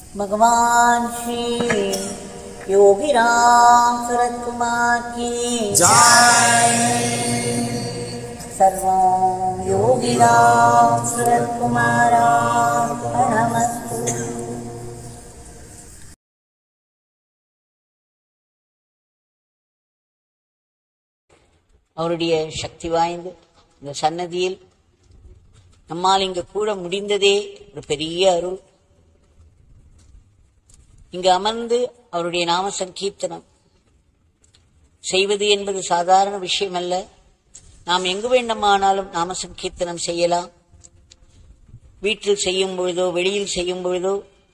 भगवान श्री योगी राम सूरत कुमार की सर्वं योगी राम सूरत कुमारार्पणमस्तु அவருடைய சக்தி வாய்ந்த இந்த சன்னதியில் நம்மால் இங்க கூட முடிந்ததே ஒரு பெரிய அருள் இங்கு அமர்ந்து அவருடைய நாம சங்கீர்த்தனம் செய்வது என்பது சாதாரண விஷயம் அல்ல நாம் எங்கு வேண்டுமானாலும் நாம சங்கீர்த்தனம் செய்யலாம் வீட்டில் செய்யும் பொழுதோ வெளியில் செய்யும் பொழுதோ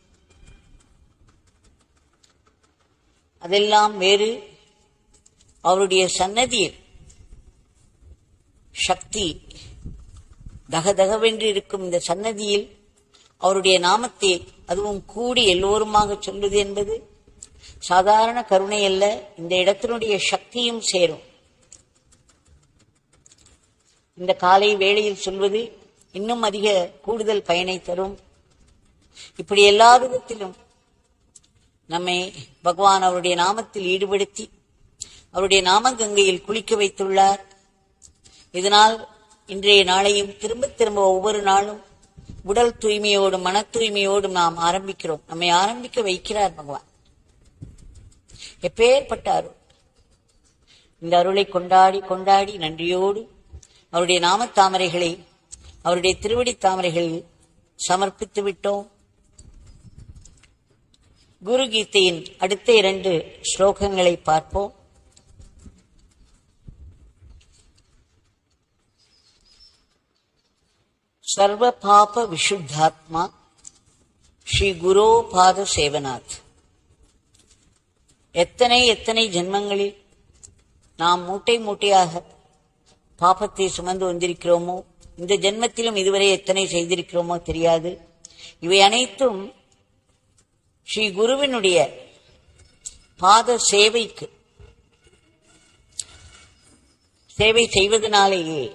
அதெல்லாம் வேறு அவருடைய சன்னதியில் சக்தி தகதகவென்று இருக்கும் இந்த சன்னதியில் அவருடைய நாமத்தை அதுவும் கூடி எல்லோருமாக சொல்வது என்பது சாதாரண கருணை அல்ல இந்த இடத்தினுடைய சக்தியும் சேரும் இந்த காலை வேளையில் சொல்வது இன்னும் அதிக கூடுதல் பயனை தரும் இப்படி எல்லா விதத்திலும் நம்மை பகவான் அவருடைய நாமத்தில் ஈடுபடுத்தி அவருடைய நாம கங்கையில் குளிக்க வைத்துள்ளார் இதனால் இன்றைய நாளையும் திரும்ப திரும்ப ஒவ்வொரு நாளும் உடல் தூய்மையோடும் மன தூய்மையோடும் நாம் ஆரம்பிக்கிறோம் நம்மை ஆரம்பிக்க வைக்கிறார் பகவான் எப்பேற்பட்ட அருள் இந்த அருளை கொண்டாடி கொண்டாடி நன்றியோடு அவருடைய நாம தாமரைகளை அவருடைய திருவடி தாமரைகளில் சமர்ப்பித்து விட்டோம் குரு கீதையின் அடுத்த இரண்டு ஸ்லோகங்களை பார்ப்போம் சர்வ பாப விஷுத்தாத்மா ஸ்ரீ குரோ பாத சேவநாத் எத்தனை எத்தனை ஜென்மங்களில் நாம் மூட்டை மூட்டையாக பாபத்தை சுமந்து வந்திருக்கிறோமோ இந்த ஜென்மத்திலும் இதுவரை எத்தனை செய்திருக்கிறோமோ தெரியாது இவை அனைத்தும் ஸ்ரீ குருவினுடைய பாத சேவைக்கு சேவை செய்வதனாலேயே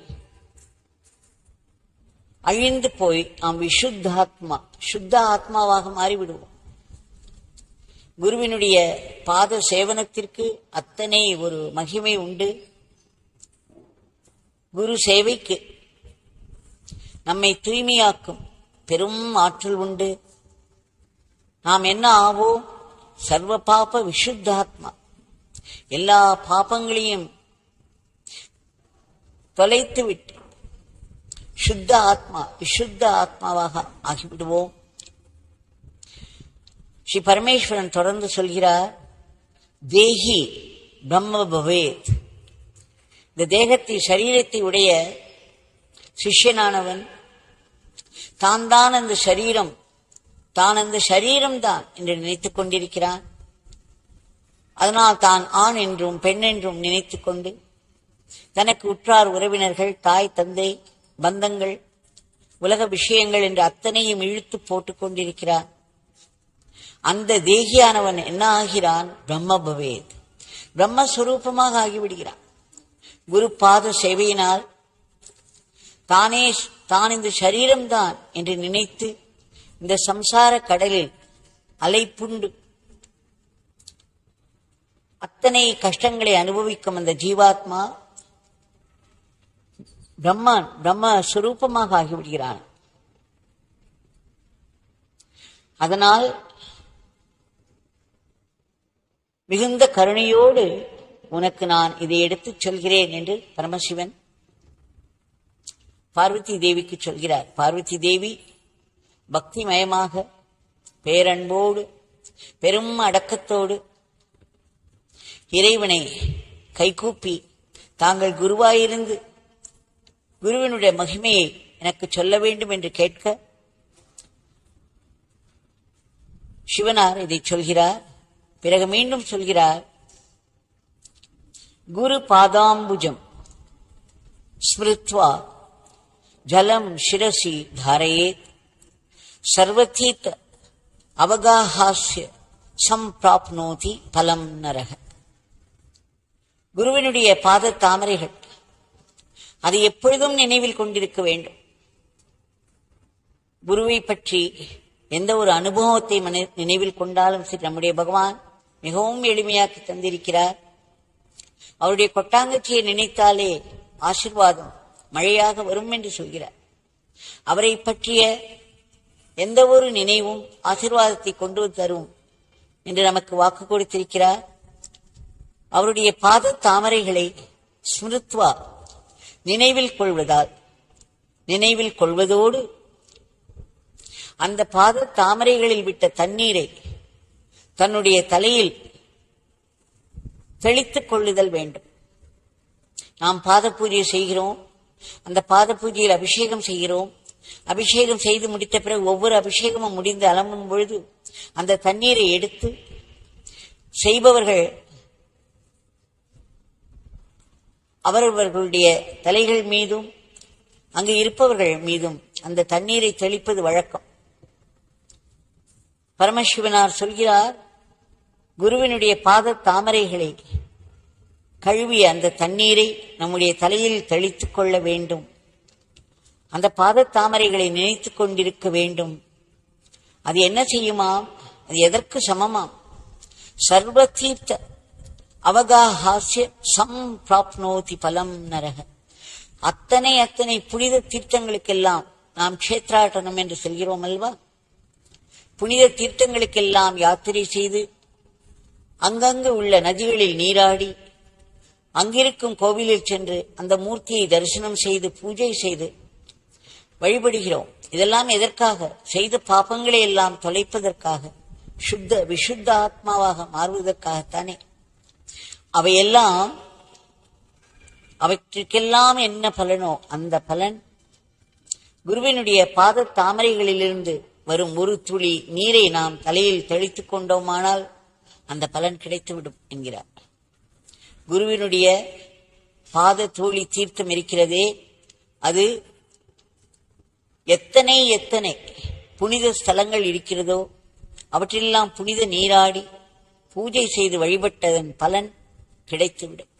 அழிந்து போய் நாம் விஷுத்தாத்மா சுத்த ஆத்மாவாக மாறிவிடுவோம் குருவினுடைய பாத சேவனத்திற்கு அத்தனை ஒரு மகிமை உண்டு குரு சேவைக்கு நம்மை தூய்மையாக்கும் பெரும் ஆற்றல் உண்டு நாம் என்ன ஆவோம் சர்வ பாப விஷுத்தாத்மா எல்லா பாபங்களையும் தொலைத்து விட்டு சுத்த ஆத்மா விசுத்த ஆத்மாவாக ஆகிவிடுவோம் ஸ்ரீ பரமேஸ்வரன் தொடர்ந்து சொல்கிறார் தேகி பிரம்ம பவேத் இந்த தேகத்தை சரீரத்தை உடைய சிஷ்யனானவன் தான் தான் அந்த சரீரம் தான் அந்த சரீரம் தான் என்று நினைத்துக் கொண்டிருக்கிறான் அதனால் தான் ஆண் என்றும் பெண் என்றும் நினைத்துக் கொண்டு தனக்கு உற்றார் உறவினர்கள் தாய் தந்தை பந்தங்கள் உலக விஷயங்கள் என்று அத்தனையும் இழுத்து போட்டுக் கொண்டிருக்கிறான் அந்த தேகியானவன் என்ன ஆகிறான் பிரம்ம பவேத் பிரம்மஸ்வரூபமாக ஆகிவிடுகிறான் குரு பாத சேவையினால் தானே தான் இந்த சரீரம்தான் என்று நினைத்து இந்த சம்சார கடலில் அலைப்புண்டு அத்தனை கஷ்டங்களை அனுபவிக்கும் அந்த ஜீவாத்மா பிரம்மன் பிரம்ம சுரூபமாக ஆகிவிடுகிறான் அதனால் மிகுந்த கருணையோடு உனக்கு நான் இதை எடுத்துச் சொல்கிறேன் என்று பரமசிவன் பார்வதி தேவிக்கு சொல்கிறார் பார்வதி தேவி பக்திமயமாக பேரன்போடு பெரும் அடக்கத்தோடு இறைவனை கைகூப்பி தாங்கள் குருவாயிருந்து குருவினுடைய மகிமையை எனக்கு சொல்ல வேண்டும் என்று கேட்க சிவனார் இதை சொல்கிறார் பிறகு மீண்டும் சொல்கிறார் குரு பாதாம்புஜம் ஸ்மிருத்வா ஜலம் சிரசி தாரையேத் சர்வதீத்த அவகாஹாஸ்ய சம்பிராப்னோதி பலம் நரக குருவினுடைய பாத தாமரைகள் அதை எப்பொழுதும் நினைவில் கொண்டிருக்க வேண்டும் குருவை பற்றி எந்த ஒரு அனுபவத்தை மன நினைவில் கொண்டாலும் சரி நம்முடைய பகவான் மிகவும் எளிமையாக்கி தந்திருக்கிறார் அவருடைய கொட்டாங்கச்சியை நினைத்தாலே ஆசிர்வாதம் மழையாக வரும் என்று சொல்கிறார் அவரை பற்றிய எந்த ஒரு நினைவும் ஆசிர்வாதத்தை கொண்டு வந்து தரும் என்று நமக்கு வாக்கு கொடுத்திருக்கிறார் அவருடைய பாத தாமரைகளை ஸ்மிருத்வா நினைவில் கொள்வதால் நினைவில் கொள்வதோடு அந்த பாத தாமரைகளில் விட்ட தண்ணீரை தன்னுடைய தலையில் தெளித்துக் கொள்ளுதல் வேண்டும் நாம் பாத பூஜை செய்கிறோம் அந்த பாத பூஜையில் அபிஷேகம் செய்கிறோம் அபிஷேகம் செய்து முடித்த பிறகு ஒவ்வொரு அபிஷேகமும் முடிந்து அலம்பும் பொழுது அந்த தண்ணீரை எடுத்து செய்பவர்கள் அவரவர்களுடைய தலைகள் மீதும் அங்கு இருப்பவர்கள் மீதும் அந்த தண்ணீரை தெளிப்பது வழக்கம் பரமசிவனார் சொல்கிறார் குருவினுடைய பாத தாமரைகளை கழுவிய அந்த தண்ணீரை நம்முடைய தலையில் தெளித்துக் கொள்ள வேண்டும் அந்த பாத தாமரைகளை நினைத்துக் கொண்டிருக்க வேண்டும் அது என்ன செய்யுமாம் அது எதற்கு சமமாம் சர்வ தீர்த்த அவகாஹாசிய சம் பிராப்னோதி பலம் நரக அத்தனை அத்தனை புனித தீர்த்தங்களுக்கெல்லாம் நாம் க்ஷேத்ராட்டனம் என்று சொல்கிறோம் அல்வா புனித தீர்த்தங்களுக்கெல்லாம் யாத்திரை செய்து அங்கங்கு உள்ள நதிகளில் நீராடி அங்கிருக்கும் கோவிலில் சென்று அந்த மூர்த்தியை தரிசனம் செய்து பூஜை செய்து வழிபடுகிறோம் இதெல்லாம் எதற்காக செய்த பாபங்களை எல்லாம் தொலைப்பதற்காக சுத்த விசுத்த ஆத்மாவாக மாறுவதற்காகத்தானே அவையெல்லாம் அவற்றுக்கெல்லாம் என்ன பலனோ அந்த பலன் குருவினுடைய பாத தாமரைகளிலிருந்து வரும் ஒரு துளி நீரை நாம் தலையில் தெளித்துக் கொண்டோமானால் அந்த பலன் கிடைத்துவிடும் என்கிறார் குருவினுடைய பாத தூளி தீர்த்தம் இருக்கிறதே அது எத்தனை எத்தனை புனித ஸ்தலங்கள் இருக்கிறதோ அவற்றெல்லாம் புனித நீராடி பூஜை செய்து வழிபட்டதன் பலன் கிடைத்துவிடும்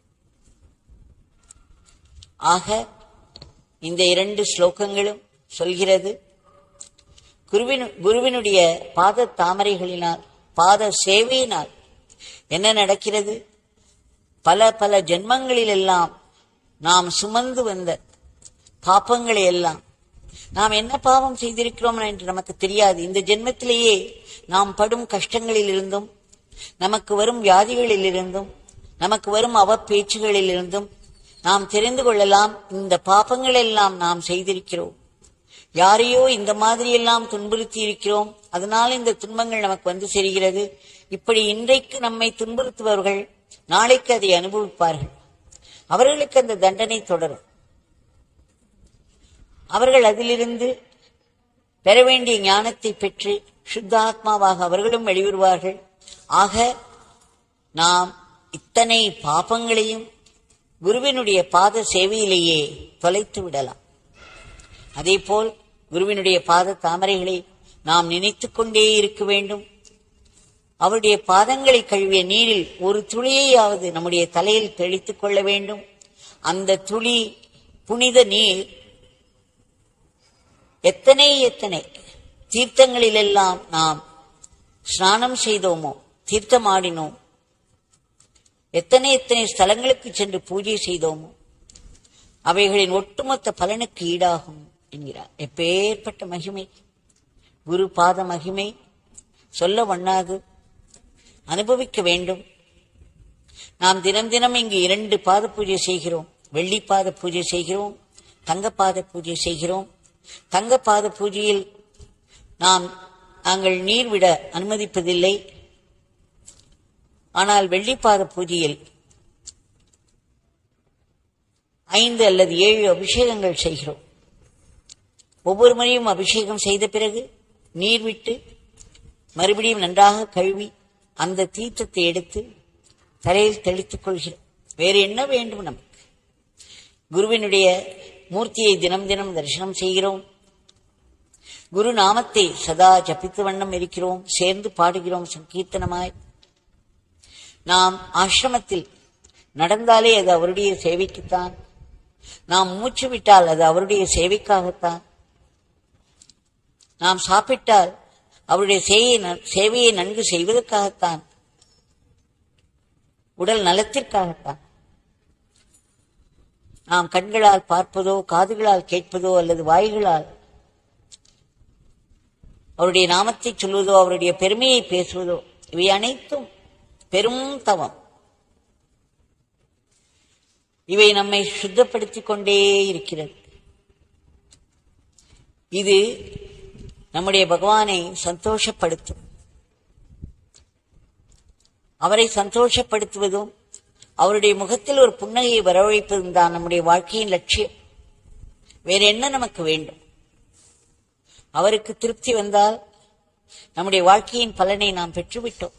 ஆக இந்த இரண்டு ஸ்லோகங்களும் சொல்கிறது குருவின் குருவினுடைய பாத தாமரைகளினால் பாத சேவையினால் என்ன நடக்கிறது பல பல ஜென்மங்களிலெல்லாம் நாம் சுமந்து வந்த பாப்பங்களை எல்லாம் நாம் என்ன பாவம் செய்திருக்கிறோம் என்று நமக்கு தெரியாது இந்த ஜென்மத்திலேயே நாம் படும் கஷ்டங்களில் இருந்தும் நமக்கு வரும் வியாதிகளில் இருந்தும் நமக்கு வரும் அவப்பேச்சுகளில் இருந்தும் நாம் தெரிந்து கொள்ளலாம் இந்த பாப்பங்கள் எல்லாம் நாம் செய்திருக்கிறோம் யாரையோ இந்த மாதிரி எல்லாம் துன்புறுத்தி இருக்கிறோம் அதனால் இந்த துன்பங்கள் நமக்கு வந்து சேர்கிறது இப்படி இன்றைக்கு நம்மை துன்புறுத்துபவர்கள் நாளைக்கு அதை அனுபவிப்பார்கள் அவர்களுக்கு அந்த தண்டனை தொடரும் அவர்கள் அதிலிருந்து பெற வேண்டிய ஞானத்தை பெற்று சுத்தாத்மாவாக அவர்களும் வெளிவருவார்கள் ஆக நாம் இத்தனை பாபங்களையும் குருவினுடைய பாத சேவையிலேயே தொலைத்து விடலாம் அதேபோல் குருவினுடைய பாத தாமரைகளை நாம் நினைத்துக் கொண்டே இருக்க வேண்டும் அவருடைய பாதங்களை கழுவிய நீரில் ஒரு துளியையாவது நம்முடைய தலையில் தெளித்துக் கொள்ள வேண்டும் அந்த துளி புனித நீர் எத்தனை எத்தனை தீர்த்தங்களிலெல்லாம் நாம் ஸ்நானம் செய்தோமோ தீர்த்தமாடினோம் எத்தனை எத்தனை ஸ்தலங்களுக்கு சென்று பூஜை செய்தோமோ அவைகளின் ஒட்டுமொத்த பலனுக்கு ஈடாகும் என்கிறார் எப்பேற்பட்ட மகிமை குரு பாத மகிமை சொல்ல வண்ணாது அனுபவிக்க வேண்டும் நாம் தினம் தினம் இங்கு இரண்டு பாத பூஜை செய்கிறோம் வெள்ளி பாத பூஜை செய்கிறோம் தங்கப்பாத பூஜை செய்கிறோம் தங்கப்பாத பூஜையில் நாம் நாங்கள் நீர் விட அனுமதிப்பதில்லை ஆனால் வெள்ளிப்பாத பூஜையில் ஐந்து அல்லது ஏழு அபிஷேகங்கள் செய்கிறோம் ஒவ்வொரு முறையும் அபிஷேகம் செய்த பிறகு நீர் விட்டு மறுபடியும் நன்றாக கழுவி அந்த தீர்த்தத்தை எடுத்து தலையில் தெளித்துக் கொள்கிறோம் வேறு என்ன வேண்டும் நமக்கு குருவினுடைய மூர்த்தியை தினம் தினம் தரிசனம் செய்கிறோம் குரு நாமத்தை சதா ஜபித்து வண்ணம் இருக்கிறோம் சேர்ந்து பாடுகிறோம் சங்கீர்த்தனமாய் நாம் ஆசிரமத்தில் நடந்தாலே அது அவருடைய சேவைக்குத்தான் நாம் மூச்சு விட்டால் அது அவருடைய சேவைக்காகத்தான் நாம் சாப்பிட்டால் அவருடைய சேவையை சேவையை நன்கு செய்வதற்காகத்தான் உடல் நலத்திற்காகத்தான் நாம் கண்களால் பார்ப்பதோ காதுகளால் கேட்பதோ அல்லது வாய்களால் அவருடைய நாமத்தை சொல்வதோ அவருடைய பெருமையை பேசுவதோ இவை அனைத்தும் பெரும் தவம் இவை நம்மை சுத்தப்படுத்திக் கொண்டே இருக்கிறது இது நம்முடைய பகவானை சந்தோஷப்படுத்தும் அவரை சந்தோஷப்படுத்துவதும் அவருடைய முகத்தில் ஒரு புன்னகையை வரவழைப்பதும் தான் நம்முடைய வாழ்க்கையின் லட்சியம் வேற என்ன நமக்கு வேண்டும் அவருக்கு திருப்தி வந்தால் நம்முடைய வாழ்க்கையின் பலனை நாம் பெற்றுவிட்டோம்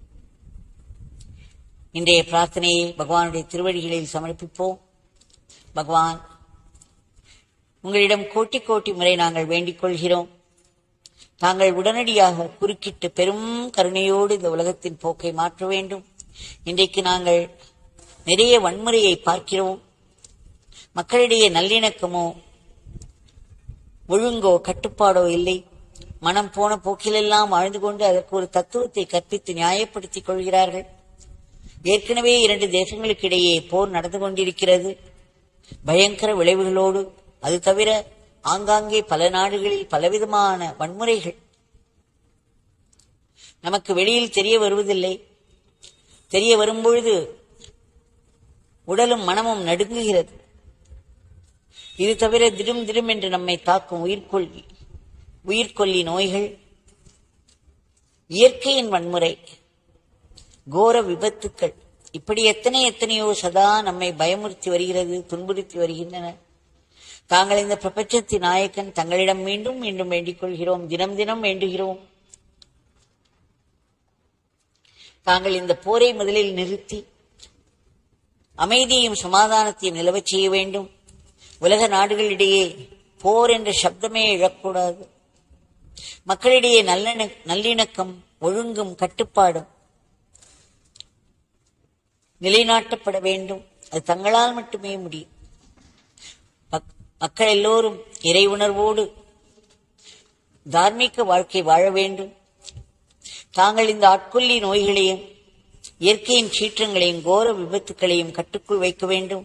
இன்றைய பிரார்த்தனையை பகவானுடைய திருவடிகளில் சமர்ப்பிப்போம் பகவான் உங்களிடம் கோட்டி கோட்டி முறை நாங்கள் வேண்டிக் கொள்கிறோம் தாங்கள் உடனடியாக குறுக்கிட்டு பெரும் கருணையோடு இந்த உலகத்தின் போக்கை மாற்ற வேண்டும் இன்றைக்கு நாங்கள் நிறைய வன்முறையை பார்க்கிறோம் மக்களிடையே நல்லிணக்கமோ ஒழுங்கோ கட்டுப்பாடோ இல்லை மனம் போன போக்கிலெல்லாம் வாழ்ந்து கொண்டு அதற்கு ஒரு தத்துவத்தை கற்பித்து நியாயப்படுத்திக் கொள்கிறார்கள் ஏற்கனவே இரண்டு தேசங்களுக்கு இடையே போர் நடந்து கொண்டிருக்கிறது பயங்கர விளைவுகளோடு அது தவிர ஆங்காங்கே பல நாடுகளில் பலவிதமான வன்முறைகள் நமக்கு வெளியில் தெரிய வருவதில்லை தெரிய வரும்பொழுது உடலும் மனமும் நடுங்குகிறது இது தவிர திடும் திடும் என்று நம்மை தாக்கும் உயிர்கொல்லி உயிர்கொல்லி நோய்கள் இயற்கையின் வன்முறை கோர விபத்துக்கள் இப்படி எத்தனை எத்தனையோ சதா நம்மை பயமுறுத்தி வருகிறது துன்புறுத்தி வருகின்றன தாங்கள் இந்த பிரபஞ்சத்தின் நாயக்கன் தங்களிடம் மீண்டும் மீண்டும் வேண்டிக் கொள்கிறோம் தினம் தினம் வேண்டுகிறோம் தாங்கள் இந்த போரை முதலில் நிறுத்தி அமைதியையும் சமாதானத்தையும் நிலவச் செய்ய வேண்டும் உலக நாடுகளிடையே போர் என்ற சப்தமே எழக்கூடாது மக்களிடையே நல்லிண நல்லிணக்கம் ஒழுங்கும் கட்டுப்பாடும் நிலைநாட்டப்பட வேண்டும் அது தங்களால் மட்டுமே முடியும் மக்- மக்கள் எல்லோரும் இறை உணர்வோடு தார்மீக வாழ்க்கை வாழ வேண்டும் தாங்கள் இந்த ஆட்கொல்லி நோய்களையும் இயற்கையின் சீற்றங்களையும் கோர விபத்துக்களையும் கட்டுக்குள் வைக்க வேண்டும்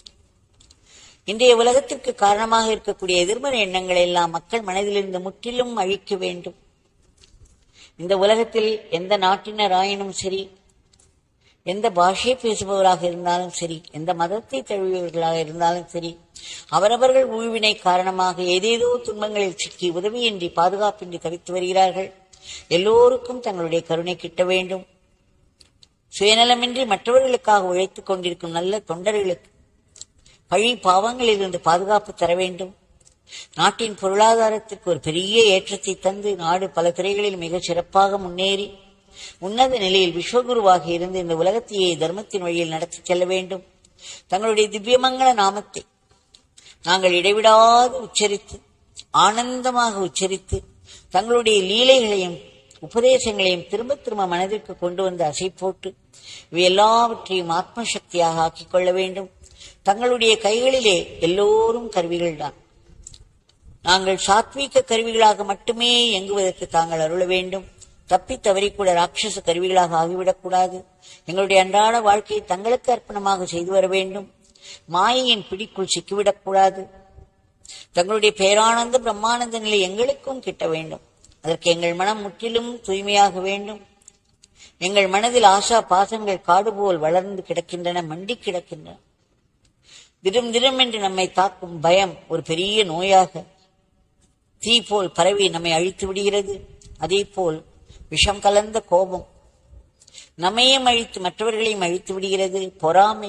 இன்றைய உலகத்திற்கு காரணமாக இருக்கக்கூடிய எதிர்மறை எண்ணங்களை எல்லாம் மக்கள் மனதிலிருந்து முற்றிலும் அழிக்க வேண்டும் இந்த உலகத்தில் எந்த நாட்டினராயினும் சரி எந்த பாஷை பேசுபவராக இருந்தாலும் சரி எந்த மதத்தை தழுவியவர்களாக இருந்தாலும் சரி அவரவர்கள் ஊழ்வினை காரணமாக ஏதேதோ துன்பங்களில் சிக்கி உதவியின்றி பாதுகாப்பின்றி தவித்து வருகிறார்கள் எல்லோருக்கும் தங்களுடைய கருணை கிட்ட வேண்டும் சுயநலமின்றி மற்றவர்களுக்காக உழைத்துக் கொண்டிருக்கும் நல்ல தொண்டர்களுக்கு பழி பாவங்களிலிருந்து பாதுகாப்பு தர வேண்டும் நாட்டின் பொருளாதாரத்திற்கு ஒரு பெரிய ஏற்றத்தை தந்து நாடு பல துறைகளில் மிகச் சிறப்பாக முன்னேறி உன்னத நிலையில் விஸ்வகுருவாக இருந்து இந்த உலகத்தையே தர்மத்தின் வழியில் நடத்தி செல்ல வேண்டும் தங்களுடைய திவ்யமங்கள நாமத்தை நாங்கள் இடைவிடாது உச்சரித்து ஆனந்தமாக உச்சரித்து தங்களுடைய லீலைகளையும் உபதேசங்களையும் திரும்ப திரும்ப மனதிற்கு கொண்டு வந்து அசை போட்டு இவை எல்லாவற்றையும் ஆத்ம சக்தியாக ஆக்கிக் கொள்ள வேண்டும் தங்களுடைய கைகளிலே எல்லோரும் கருவிகள்தான் நாங்கள் சாத்வீக கருவிகளாக மட்டுமே இயங்குவதற்கு தாங்கள் அருள வேண்டும் தப்பி தவறி கூட ராட்சச கருவிகளாக ஆகிவிடக்கூடாது எங்களுடைய அன்றாட வாழ்க்கையை தங்களுக்கு அர்ப்பணமாக செய்து வர வேண்டும் மாயையின் பிடிக்குள் சிக்கிவிடக்கூடாது தங்களுடைய பேரானந்த பிரம்மானந்த நிலை எங்களுக்கும் கிட்ட வேண்டும் அதற்கு எங்கள் மனம் முற்றிலும் தூய்மையாக வேண்டும் எங்கள் மனதில் ஆசா பாசங்கள் காடு போல் வளர்ந்து கிடக்கின்றன மண்டி கிடக்கின்றன திடும் திடும் என்று நம்மை தாக்கும் பயம் ஒரு பெரிய நோயாக தீ போல் பரவி நம்மை அழித்து விடுகிறது அதே போல் விஷம் கலந்த கோபம் நம்மையும் அழித்து மற்றவர்களையும் அழித்து விடுகிறது பொறாமை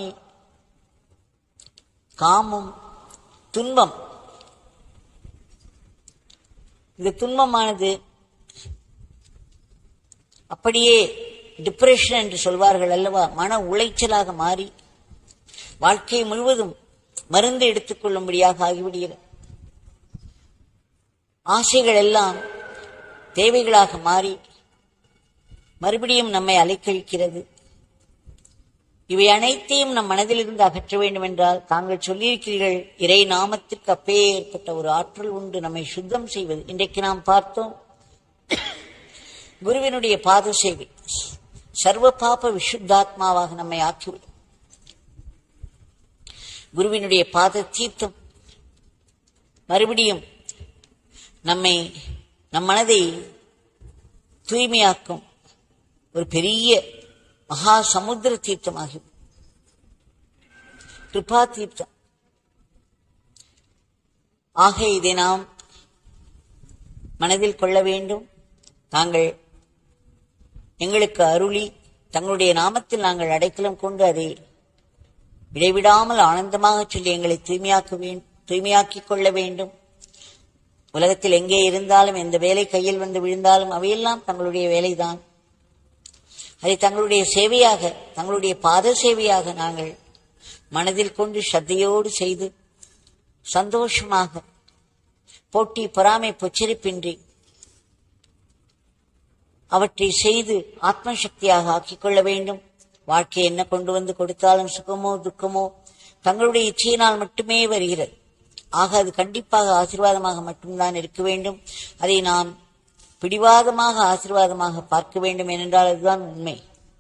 காமம் துன்பம் இந்த துன்பமானது அப்படியே டிப்ரெஷன் என்று சொல்வார்கள் அல்லவா மன உளைச்சலாக மாறி வாழ்க்கை முழுவதும் மருந்து எடுத்துக்கொள்ளும்படியாக ஆகிவிடுகிறது ஆசைகள் எல்லாம் தேவைகளாக மாறி மறுபடியும் நம்மை அலைக்கழிக்கிறது இவை அனைத்தையும் நம் மனதிலிருந்து அகற்ற வேண்டும் என்றால் தாங்கள் சொல்லியிருக்கிறீர்கள் இறை நாமத்திற்கு அப்பேற்பட்ட ஒரு ஆற்றல் உண்டு நம்மை சுத்தம் செய்வது இன்றைக்கு நாம் பார்த்தோம் குருவினுடைய பாத சேவை சர்வ பாப விசுத்தாத்மாவாக நம்மை ஆக்கிவிடும் குருவினுடைய பாத தீர்த்தம் மறுபடியும் நம்மை நம் மனதை தூய்மையாக்கும் ஒரு பெரிய மகா சமுத்திர தீர்த்தமாகி கிருபா தீர்த்தம் ஆக இதை நாம் மனதில் கொள்ள வேண்டும் தாங்கள் எங்களுக்கு அருளி தங்களுடைய நாமத்தில் நாங்கள் அடைக்கலம் கொண்டு அதை இடைவிடாமல் ஆனந்தமாக சொல்லி எங்களை தூய்மையாக்க வேண்டும் தூய்மையாக்கிக் கொள்ள வேண்டும் உலகத்தில் எங்கே இருந்தாலும் எந்த வேலை கையில் வந்து விழுந்தாலும் அவையெல்லாம் தங்களுடைய வேலைதான் அதை தங்களுடைய சேவையாக தங்களுடைய பாத சேவையாக நாங்கள் மனதில் கொண்டு சத்தையோடு செய்து சந்தோஷமாக போட்டி பொறாமை பொச்சரிப்பின்றி அவற்றை செய்து ஆத்ம சக்தியாக ஆக்கிக் கொள்ள வேண்டும் வாழ்க்கை என்ன கொண்டு வந்து கொடுத்தாலும் சுகமோ துக்கமோ தங்களுடைய இச்சையினால் மட்டுமே வருகிறது ஆக அது கண்டிப்பாக ஆசீர்வாதமாக மட்டும்தான் இருக்க வேண்டும் அதை நாம் பிடிவாதமாக ஆசீர்வாதமாக பார்க்க வேண்டும் ஏனென்றால் அதுதான் உண்மை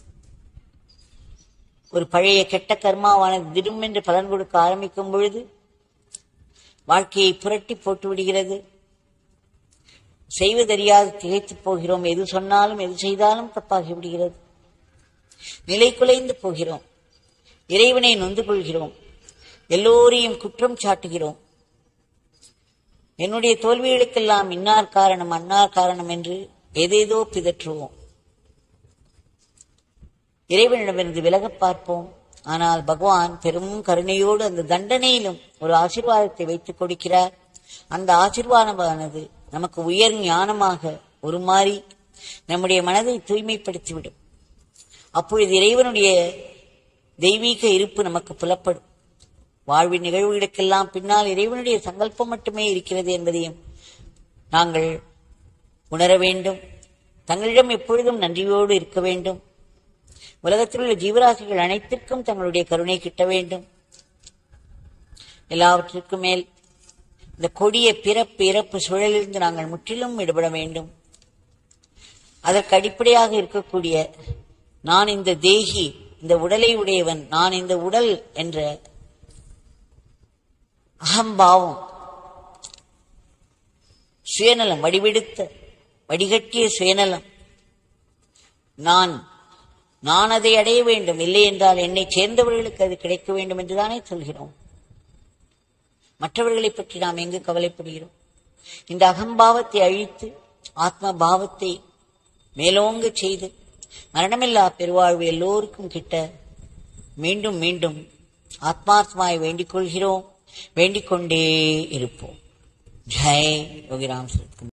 ஒரு பழைய கெட்ட கர்மாவானது திடும் என்று பலன் கொடுக்க ஆரம்பிக்கும் பொழுது வாழ்க்கையை புரட்டி போட்டு விடுகிறது செய்வதறியாது திகைத்து போகிறோம் எது சொன்னாலும் எது செய்தாலும் தப்பாகி விடுகிறது நிலை குலைந்து போகிறோம் இறைவனை நொந்து கொள்கிறோம் எல்லோரையும் குற்றம் சாட்டுகிறோம் என்னுடைய தோல்விகளுக்கெல்லாம் இன்னார் காரணம் அன்னார் காரணம் என்று ஏதேதோ பிதற்றுவோம் இறைவனிடமிருந்து விலகப் பார்ப்போம் ஆனால் பகவான் பெரும் கருணையோடு அந்த தண்டனையிலும் ஒரு ஆசீர்வாதத்தை வைத்துக் கொடுக்கிறார் அந்த ஆசீர்வாதமானது நமக்கு உயர் ஞானமாக உருமாறி நம்முடைய மனதை தூய்மைப்படுத்திவிடும் அப்பொழுது இறைவனுடைய தெய்வீக இருப்பு நமக்கு புலப்படும் வாழ்வின் நிகழ்வுகளுக்கெல்லாம் பின்னால் இறைவனுடைய சங்கல்பம் மட்டுமே இருக்கிறது என்பதையும் நாங்கள் உணர வேண்டும் தங்களிடம் எப்பொழுதும் நன்றியோடு இருக்க வேண்டும் உலகத்தில் உள்ள ஜீவராசிகள் அனைத்திற்கும் தங்களுடைய கருணை கிட்ட வேண்டும் எல்லாவற்றிற்கும் மேல் இந்த கொடிய பிறப்பு இறப்பு சூழலிலிருந்து நாங்கள் முற்றிலும் விடுபட வேண்டும் அதற்கு அடிப்படையாக இருக்கக்கூடிய நான் இந்த தேகி இந்த உடலை உடையவன் நான் இந்த உடல் என்ற அகம்பாவம் சுயநலம் வடிவெடுத்த வடிகட்டிய சுயநலம் நான் நான் அதை அடைய வேண்டும் இல்லை என்றால் என்னை சேர்ந்தவர்களுக்கு அது கிடைக்க வேண்டும் என்றுதானே சொல்கிறோம் மற்றவர்களை பற்றி நாம் எங்கு கவலைப்படுகிறோம் இந்த அகம்பாவத்தை அழித்து ஆத்ம பாவத்தை மேலோங்க செய்து மரணமில்லா பெருவாழ்வு எல்லோருக்கும் கிட்ட மீண்டும் மீண்டும் ஆத்மாத்மாவை வேண்டிக் கொள்கிறோம் வேண்டிக் கொண்டே இருப்போம் ஜெய் யோகிராம் சரத்குமார்